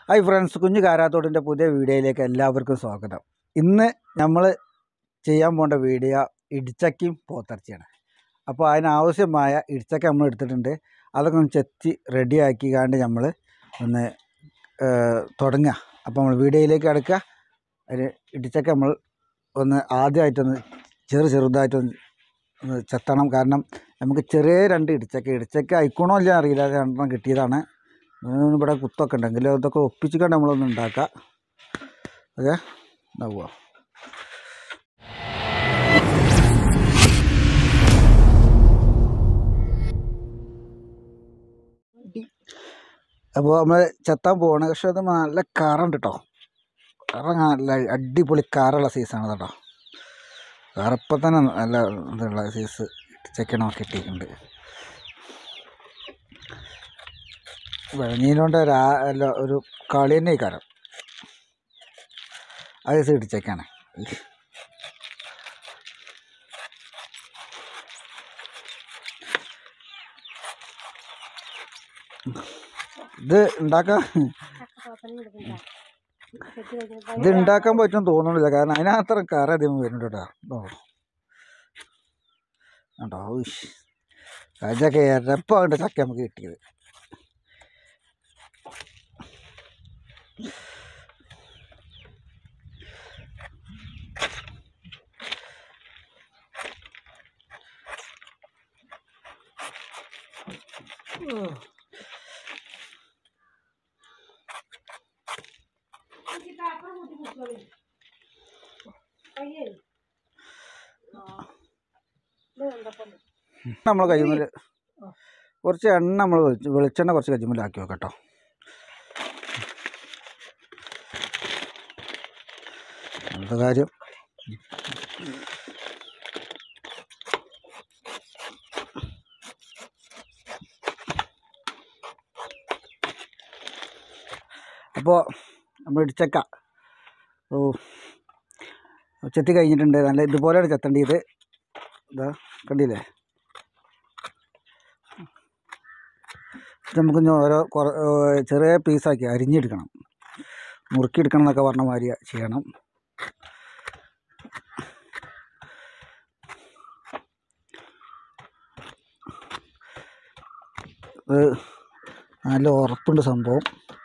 Hi friends കുഞ്ഞു കാരാത്തോടിൻ്റെ പുതിയ വീഡിയോയിലേക്ക് എല്ലാവർക്കും സ്വാഗതം ഇന്ന് നമ്മൾ ചെയ്യാൻ പോകേണ്ട വീഡിയോ ഇടിച്ചക്കയും പോത്തിറച്ചിയാണ് അപ്പോൾ അതിനാവശ്യമായ ഇടിച്ചക്ക നമ്മൾ എടുത്തിട്ടുണ്ട് അതൊക്കെ ഒന്ന് ചെത്തി റെഡിയാക്കി കാണ്ട് നമ്മൾ ഒന്ന് ഏഹ്, തുടങ്ങുക അപ്പോൾ നമ്മൾ വീഡിയോയിലേക്ക് കിടക്കുക അതിന് ഇടിച്ചക്ക നമ്മൾ ഒന്ന് ആദ്യമായിട്ടൊന്ന് ചെറു ചെറുതായിട്ടൊന്ന് ഒന്ന് ചെത്തണം കാരണം നമുക്ക് ചെറിയ രണ്ട് ഇടിച്ചക്ക ഇടിച്ചക്ക അയക്കണോ ഇല്ല അറിയില്ല അത് രണ്ടെണ്ണം കിട്ടിയതാണ് ഇതിന് ഇവിടെ കുത്തൊക്കെ ഉണ്ടെങ്കിൽ ഇതൊക്കെ ഒപ്പിച്ചിട്ട് നമ്മളൊന്ന് ഉണ്ടാക്കാം ഓക്കെ ഉണ്ടാവുക അപ്പോൾ നമ്മൾ ചെത്താൻ പോവാണ് പക്ഷെ അത് നല്ല കറുണ്ട് കേട്ടോ കറ നല്ല അടിപൊളി കറുള്ള സൈസാണ് കേട്ടോ കറപ്പം തന്നെ നല്ല ഇതുള്ള സൈസ് ചെക്കണം കിട്ടിയിട്ടുണ്ട് വെളഞ്ഞീനോണ്ട് രാ അല്ല ഒരു കളി തന്നെ കാരണം ആ ദിവസം ഇടിച്ചേക്കാണ് ഇത് ഉണ്ടാക്കാൻ ഇത് ഉണ്ടാക്കാൻ പറ്റും തോന്നുന്നില്ല കാരണം അതിനകത്ര കറ അധികം വരുന്നുണ്ട് കേട്ടോ ഓ കണ്ടോ ഉയ്യ്. അതൊക്കെ എരപ്പാണ്ട് ചക്ക നമുക്ക് കിട്ടിയത് നമ്മൾ കയ്യുമ്മൽ കുറച്ച് എണ്ണ നമ്മൾ വെളിച്ചെണ്ണ കുറച്ച് കയ്യുമ്മലാക്കി വെക്കട്ടോ എന്താ കാര്യം അപ്പോൾ നമ്മൾ ഇടിച്ചക്ക ഓ ചെത്തി കഴിഞ്ഞിട്ടുണ്ട് നല്ല ഇതുപോലെയാണ് ചെത്തേണ്ടത് ഇതാ കണ്ടില്ലേ ഇത് നമുക്കിനി ഓരോ കുറ ഏർ ചെറിയ പീസാക്കി അരിഞ്ഞെടുക്കണം മുറുക്കിയെടുക്കണം എന്നൊക്കെ പറഞ്ഞ മാതിരി ചെയ്യണം ഇത് നല്ല ഉറപ്പുണ്ട് സംഭവം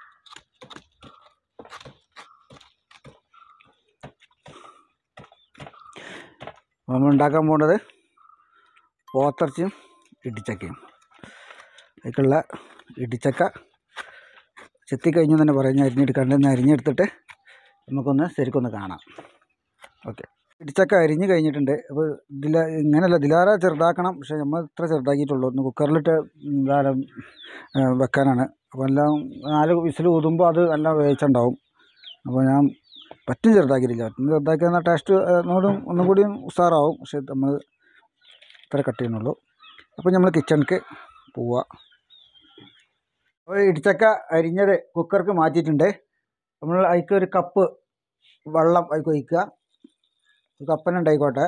നമ്മൾ ഉണ്ടാക്കാൻ പോകുന്നത് പോത്തിറച്ചിയും ഇടിച്ചക്കയും അതിലേക്കുള്ള ഇടിച്ചക്ക ചെത്തി കഴിഞ്ഞു തന്നെ പറഞ്ഞ് അരിഞ്ഞെടുക്കാണ്ട് അരിഞ്ഞെടുത്തിട്ട് നമുക്കൊന്ന് ശരിക്കൊന്ന് കാണാം ഓക്കെ ഇടിച്ചക്ക അരിഞ്ഞ് കഴിഞ്ഞിട്ടുണ്ട് അപ്പോൾ ഇതില ഇങ്ങനെയല്ല ഇതിലാറെ ചെറുതാക്കണം പക്ഷേ നമ്മൾ ഇത്ര ചെറുതാക്കിയിട്ടുള്ളൂ ഒന്ന് കുക്കറിലിട്ട് ധാരാളം വെക്കാനാണ് അപ്പോൾ എല്ലാം നാല് വിസിൽ ഊതുമ്പോൾ അത് നല്ല വേവിച്ചുണ്ടാവും അപ്പോൾ ഞാൻ പറ്റും ചെറുതാക്കിയിട്ടില്ല പറ്റും ചെറുതാക്കിയ ടേസ്റ്റ് ഒന്നുകൂടി ഒന്നും കൂടിയും ഉഷാറാവും പക്ഷേ നമ്മൾ ഇത്ര കട്ട് ചെയ്യുന്നുള്ളൂ അപ്പോൾ നമ്മൾ കിച്ചണിക്ക് പോവുക അപ്പോൾ ഇടിച്ചക്ക അരിഞ്ഞത് കുക്കർക്ക് മാറ്റിയിട്ടുണ്ട് നമ്മൾ അതിലേക്ക് ഒരു കപ്പ് വെള്ളം അതിലേക്ക് ഒഴിക്കുക ഒരു കപ്പന ഉണ്ടായിക്കോട്ടെ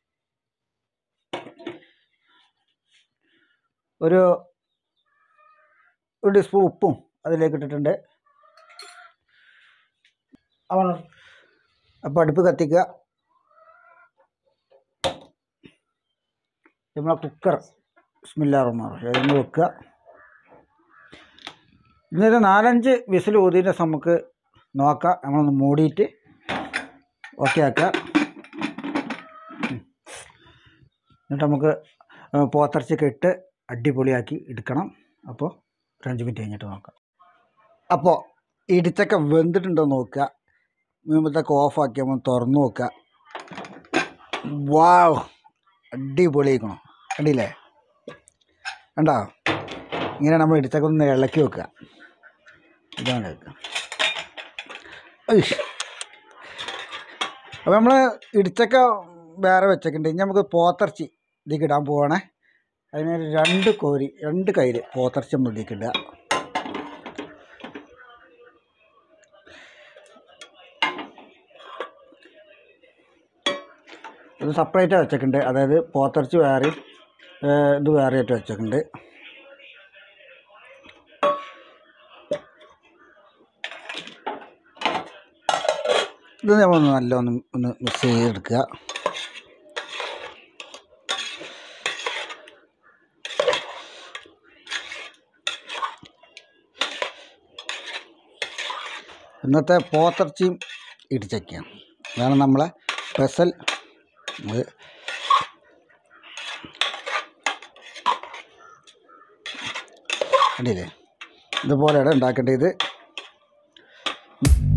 ഒരു ഒരു ടീസ്പൂൺ ഉപ്പും അതിലേക്ക് ഇട്ടിട്ടുണ്ട് അപ്പോൾ അടുപ്പ് കത്തിക്കുക നമ്മളെ കുക്കർ സ്മില്ലാറുമാർ അതിന് വെക്കുക ഇന്നൊരു നാലഞ്ച് വിസിൽ ഊതിയിട്ട് നമുക്ക് നോക്കാം നമ്മളൊന്ന് മൂടിയിട്ട് ഓക്കെ ആക്കുക ഉം. എന്നിട്ട് നമുക്ക് പോത്തിറച്ചിയൊക്കെ ഇട്ട് അടിപൊളിയാക്കി എടുക്കണം അപ്പോൾ ഒരു അഞ്ച് മിനിറ്റ് കഴിഞ്ഞിട്ട് നോക്കാം അപ്പോൾ ഇടിച്ചൊക്കെ വെന്തിട്ടുണ്ടോ നോക്കുക മുമ്പത്തൊക്കെ ഓഫാക്കി നമ്മൾ തുറന്നു നോക്കുക വാവ് അടിപൊളിയായിക്കണം കണ്ടില്ലേ കണ്ടോ ഇങ്ങനെ നമ്മൾ ഇടിച്ചൊക്കെ ഒന്ന് ഇളക്കി വെക്കുക ഇതാണ് വെക്കുക ഉയ്യ്. അപ്പോൾ നമ്മൾ ഇടിച്ചക്ക വേറെ വെച്ചേക്കുന്നുണ്ട് ഇനി നമുക്ക് പോത്തിറച്ചി ഇതിലേക്ക് ഇടാൻ പോവാണേ അതിന് ഒരു രണ്ട് കോരി രണ്ട് കയ്യിൽ പോത്തിറച്ചി നമ്മൾ ഇതിലേക്ക് ഇടുക ഇത് സെപ്പറേറ്റ് വെച്ചിട്ടുണ്ട് അതായത് പോത്തിറച്ചി വേറെ ഇത് വേറെ ആയിട്ട് വെച്ചിട്ടുണ്ട് ഇത് നമ്മൾ നല്ല ഒന്ന് ഒന്ന് മിക്സ് ചെയ്തെടുക്കുക ഇന്നത്തെ പോത്തിറച്ചിയും ഇടിച്ചക്കയാണ് അതാണ് നമ്മളെ സ്പെഷ്യൽ ഇത് കണ്ടില്ലേ ഇതുപോലെയാണ് ഉണ്ടാക്കേണ്ടത്